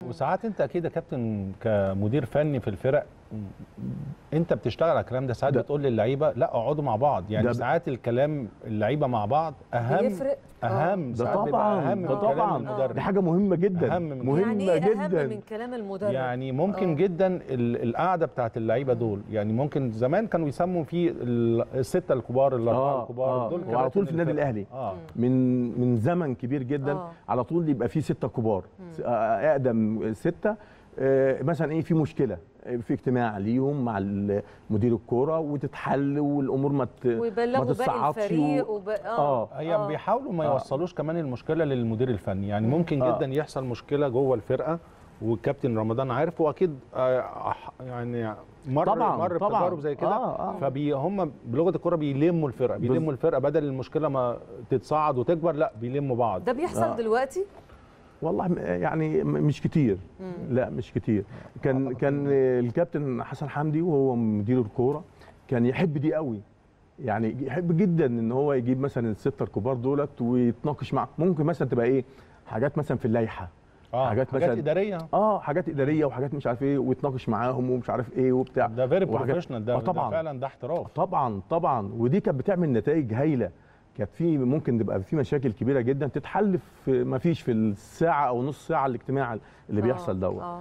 وساعات انت اكيد يا كابتن كمدير فني في الفرق انت بتشتغل على الكلام ده ساعات ده- بتقول للعيبه لا اقعدوا مع بعض يعني ده- ساعات الكلام اللعيبه مع بعض اهم بيفرق اهم ده ساعات بيبقى طبعا اهم ده من كلام طبعا المدرب دي حاجه مهمه جدا أهم من- مهمه يعني ايه جدا اهم من كلام المدرب يعني ممكن آه. جدا ال- القعده بتاعت اللعيبه دول يعني ممكن زمان كانوا يسموا فيه ال- السته الكبار الاربعه آه، الكبار آه. دول وعلى كباتن طول في النادي الفرق. الأهلي. اه من من زمن كبير جدا آه. على طول يبقى في ستة كبار آه، اقدم ستة آه، مثلا ايه في مشكله آه، في اجتماع ليهم مع ال- مدير الكوره وتتحل والامور ما ت- ما ويبلغوا باقي تتصعدش الفريق و... وب... آه. هي آه. بيحاولوا ما آه. يوصلوش كمان المشكله للمدير الفني يعني ممكن آه. جدا يحصل مشكله جوه الفرقه والكابتن رمضان عارف واكيد آه، يعني مر طبعاً، مر طبعاً. بتجارب زي كده آه، آه. فبي هم بلغه الكوره بيلموا الفرقه بيلموا الفرقه بدل المشكله ما تتصاعد وتكبر لا بيلموا بعض ده بيحصل آه. دلوقتي والله م- يعني م- مش كتير لا مش كتير كان كان الكابتن حسن حمدي وهو مدير الكوره كان يحب دي قوي يعني يحب جدا ان هو يجيب مثلا السته الكبار دولت ويتناقش معاهم ممكن مثلا تبقى ايه حاجات مثلا في اللائحه اه حاجات حاجات مثلا- اداريه اه حاجات اداريه وحاجات مش عارف ايه ويتناقش معاهم ومش عارف ايه وبتاع ده فيري وحاجات- بروفيشنال ده, آه ده طبعا فعلا ده احتراف طبعا طبعا ودي كانت بتعمل نتائج هايله كانت في ممكن تبقى في مشاكل كبيره جدا تتحل في ما فيش في الساعه او نص ساعه الاجتماع اللي بيحصل دوت اه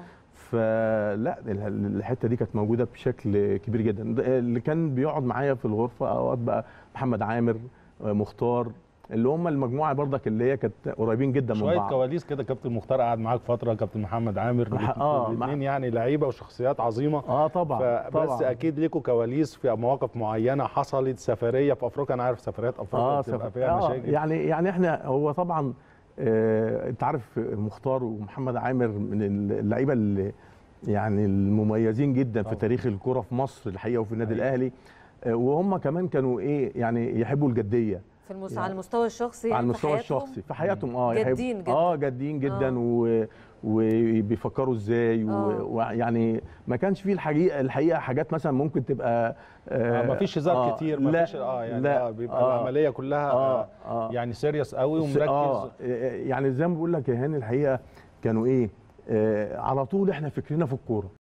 فلا ال- الحته دي كانت موجوده بشكل كبير جدا ده اللي كان بيقعد معايا في الغرفه اوقات بقى محمد عامر آه، مختار اللي هم المجموعه برضك اللي هي كانت قريبين جدا من شويه بعض كواليس كده كابتن مختار قعد معاك فتره كابتن محمد عامر آه، الاثنين مع- يعني لعيبه وشخصيات عظيمه اه طبعا فبس طبعا اكيد ليكوا كواليس في مواقف معينه حصلت سفريه في افريقيا انا عارف سفريات افريقيا اه بتبقى سف- فيها آه مشاكل يعني يعني احنا هو طبعا آه انت عارف مختار ومحمد عامر من اللعيبه اللي يعني المميزين جدا في طبعاً. تاريخ الكره في مصر الحقيقه وفي النادي أيوة. الاهلي آه وهم كمان كانوا ايه يعني يحبوا الجديه في المس... يعني على المستوى الشخصي على يعني في المستوى حياتهم؟ الشخصي في حياتهم اه يحب- جادين جدا. اه جادين جدا آه. و وبيفكروا ازاي آه. و- ويعني ما كانش فيه الحقيقه الحقيقه حاجات مثلا ممكن تبقى آه مفيش هزار آه، كتير لا، مفيش اه يعني لا، آه بيبقى آه، العمليه كلها آه، آه آه. يعني سيريس قوي س- ومركز اه يعني زي ما بقول لك يا هاني الحقيقه كانوا ايه آه على طول احنا فكرنا في الكوره